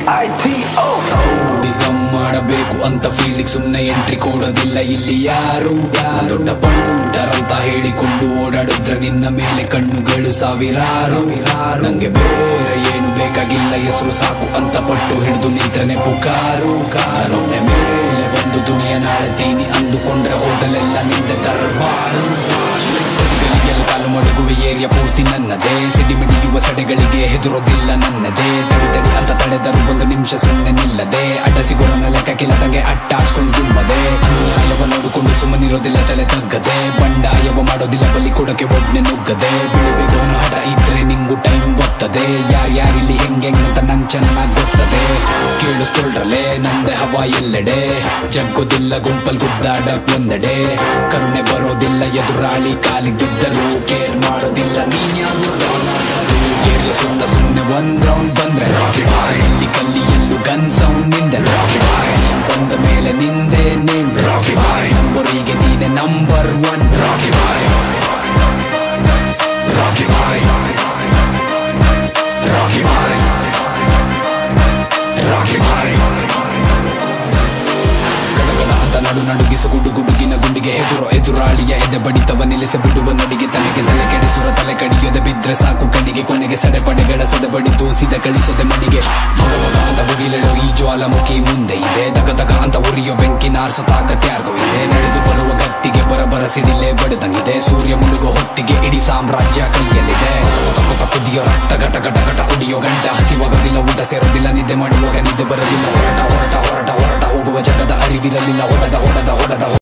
ಡಿಸಮ್ ಮಾಡಬೇಕು ಅಂತ ಫೀಲ್ಡಿಗೆ ಸುಮ್ನೆ ಎಂಟ್ರಿ ಕೊಡೋದಿಲ್ಲ ಇಲ್ಲಿ ಯಾರು ದೊಡ್ಡ ಪಂಡರಂತ ಹೇಳಿಕೊಂಡು ಓಡಾಡಿದ್ರೆ ನಿನ್ನ ಮೇಲೆ ಕಣ್ಣುಗಳು ಸಾವಿರಾರು ನಂಗೆ ಬೇರೆ ಏನು ಬೇಕಾಗಿಲ್ಲ ಹೆಸರು ಸಾಕು ಅಂತ ಪಟ್ಟು ಹಿಡಿದು ನಿಂತ್ರನೆ ಪುಕಾರು ಕಾರೊಮ್ಮೆ ಮೇಲೆ ಬಂದು ದುನಿಯ ನಾಳ್ತೀನಿ ಅಂದುಕೊಂಡ್ರೆ ಹೋದಲೆಲ್ಲ ನಿಂದ ದರ್ಬಾರು ಬದಿಗಳಿಗೆಲ್ಲ ಕಾಲು ಮಡಗುವ ಏರಿಯಾ ಪೂರ್ತಿ ನನ್ನದೇ ಸಿಡಿಮಿಡಿಯುವ ಸಡೆಗಳಿಗೆ ಹೆದರೋದಿಲ್ಲ ನನ್ನದೇ ತಡಿ ತಡಿ ಅಂತ ತಡೆದರು ಒಂದು ನಿಮಿಷ ಸುಮ್ಮನೆ ನಿಲ್ಲದೆ ಅಡ್ಡ ಸಿಗೋರನ ಲೆಕ್ಕಕ್ಕಿಲ್ಲದಂಗೆ ಅಟ್ಟ ಹಾಸ್ಕೊಂಡು ಗುಮ್ಮದೆ ಅನ್ಯಾಯವ ನೋಡಿಕೊಂಡು ಸುಮ್ಮನಿರೋದಿಲ್ಲ ತಲೆ ತಗ್ಗದೆ ಬಂಡಾಯವ ಮಾಡೋದಿಲ್ಲ ಬಲಿ ಕೊಡಕ್ಕೆ ಒಡ್ನೆ ನುಗ್ಗದೆ ಬೆಳಿಬೇಕು ಅನ್ನೋ ಹಠ ಇದ್ರೆ ನಿಂಗು ಟೈಮ್ ಬರ್ತದೆ ಯಾರ್ಯಾರಿಲ್ಲಿ ಹೆಂಗೆ ಅಂತ ನಂಗೆ ಚೆನ್ನಾಗ್ ಗೊತ್ತದೆ ಕೇಳಿಸ್ಕೊಳ್ರಲೆ ನಂದೆ ಹವಾ ಎಲ್ಲೆಡೆ ಜಗ್ಗೋದಿಲ್ಲ ಗುಂಪಲ್ ಗುದ್ದಾಡ ಒಂದೆಡೆ ಕರುಣೆ ಬರೋದಿಲ್ಲ ಎದುರಾಳಿ ಕಾಲಿಗೆ ಬಿದ್ದರು ಕೇರ್ ಮಾಡೋದಿಲ್ಲ ನೀನ್ಯಾರು ಏರಿಯ ಸುತ್ತ ಸುಮ್ಮನೆ ಒಂದ್ ರೌಂಡ್ ಬಂದ್ರೆ ಇಲ್ಲಿ ಕಲ್ಲಿ ಎಲ್ಲೂ ಗನ್ ಸೌಂಡ್ ನಿಂದೆ ಬಂದ ಮೇಲೆ ನಿಂದೆ ನಿಂದೆ ನಂಬರಿಗೆ ನೀನೆ number one Rocky boy Rocky boy Rocky boy Rocky boy ಗಡಗಡ ಅಂತ ನಡು ನಡುಗಿಸು ಗುಡು ಗುಡುಗಿನ ಗುಂಡಿಗೆ ಎದುರು ಎದುರಾಳಿಯ ಎದೆ ಬಡಿತವ ನಿಲ್ಲಿಸ ಬಿಡುವ ನಡಿಗೆ ತನಗೆ ತಲೆ ಕೆಡಿಸುವ ತಲೆ ಕಡಿಯದೆ ಬಿದ್ರೆ ಸಾಕು ಕಣ್ಣಿಗೆ ಕೊನೆಗೆ ಸಡೆಪಡೆಗಳ ಸದೆ ಬಡಿದು ಸಿದ ಕಳಿಸದೆ ಮಣಿಗೆ ಮಗ ಮಗ ಅಂತ ಬುಗಿಲೆಳು ಈ ಜ್ವಾಲಾಮುಖಿ ಮುಂದೆ ಇದೆ ದಗ ದಗ ಅಂತ ಉರಿಯೋ ಬೆಂಕಿ ನಾರ್ಸೋ ತಾಕತ್ಯಾರ್ಗೂ ಇದೆ ನಡೆದು ಬರುವ ಗಟ್ಟಿಗೆ ಬರಬರ ಸಿಡಿಲೆ ಬಡದಂಗಿದೆ ಸೂರ್ಯ ಮುಳುಗೋ ಹೊತ್ತಿಗೆ ಇಡೀ ಸಾಮ್ರಾಜ್ಯ ಕೈಯಲ್ಲಿದೆ ತಕ್ಕ ತಕ್ಕ ಕುದಿಯೋ ರಕ್ತ ಘಟ ಘಟ ಘಟ ಕುಡಿಯೋ ಗಂಟ ಹಸಿವಾಗೋದಿಲ್ಲ ಊಟ ಸೇರೋದಿಲ್ಲ ನಿದ್ದೆ ಮಾಡುವಾಗ ನಿದ್ದೆ ಬರಲಿಲ್ಲ ಹೊರಟ ಹೊರಟ ಹೊರಟ ಹೊರಟ ಹೋಗುವ ಜಗದ ಅರಿವಿರಲಿಲ್ಲ ಹೊಡೆದ ಹೊಡೆದ ಹೊಡೆದ